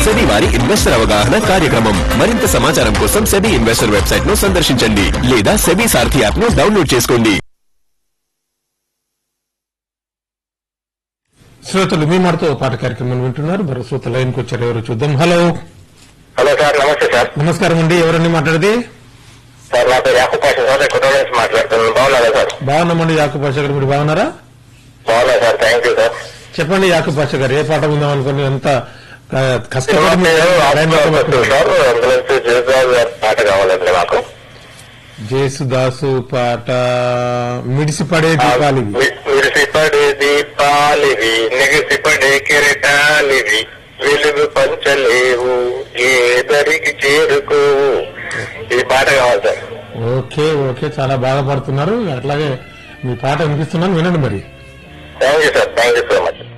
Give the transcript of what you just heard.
SEBI వారి investor అవగాహన కార్యక్రమం మరింత సమాచారం కోసం సెబీ ఇన్వెస్టర్ వెబ్సైట్ ను సందర్శించండి లేదా సెబీ సారథి యాప్ ను డౌన్లోడ్ చేసుకోండి శ్రోతలు మీ మాటతో పాట కార్యక్రమం వింటున్నారు మరో శ్రోత లైన్కి వచ్చారు ఎవరు చూద్దాం హలో హలో సార్ నమస్తే సార్ నమస్కారం అండి ఎవరండి మాట్లాడేది సార్ నా పేరు యాకూబ్ పాషా సార్ కుటుంబ నుంచి మాట్లాడుతున్నాను బాగున్నారా సార్ బాగున్నామండి యాకూబ్ పాషా గారు మీరు బాగున్నారా బాగున్నా సార్ థ్యాంక్ యూ సార్ చెప్పండి యాకూబ్ పాషా గారు ఏ పాట ఉందాం అనుకుని ఎంత ఆ, సినిమా కష్టపడి మీరు పేరు లైన్ లో ఆత్మహత్య పట్టుకున్నారు. సార్ అందులో నుంచి జయబాబు గారి పాట కావాలండి మాకు జేసుదాసు పాట మిడిసి పడే దీపాలివి మి- మిరిసిపడే దీపాలివి నెగిసిపడే కిరటాలివి వెలుగు పంచలేవు ఏ దరికి చేరుకోవు ఈ పాట కావాలి సార్ ఓకే ఓకే చాలా బాగా పాడుతున్నారు అట్లాగే మీ పాట వినిపిస్తున్నాను వినండి మరి thank you sir thank you so much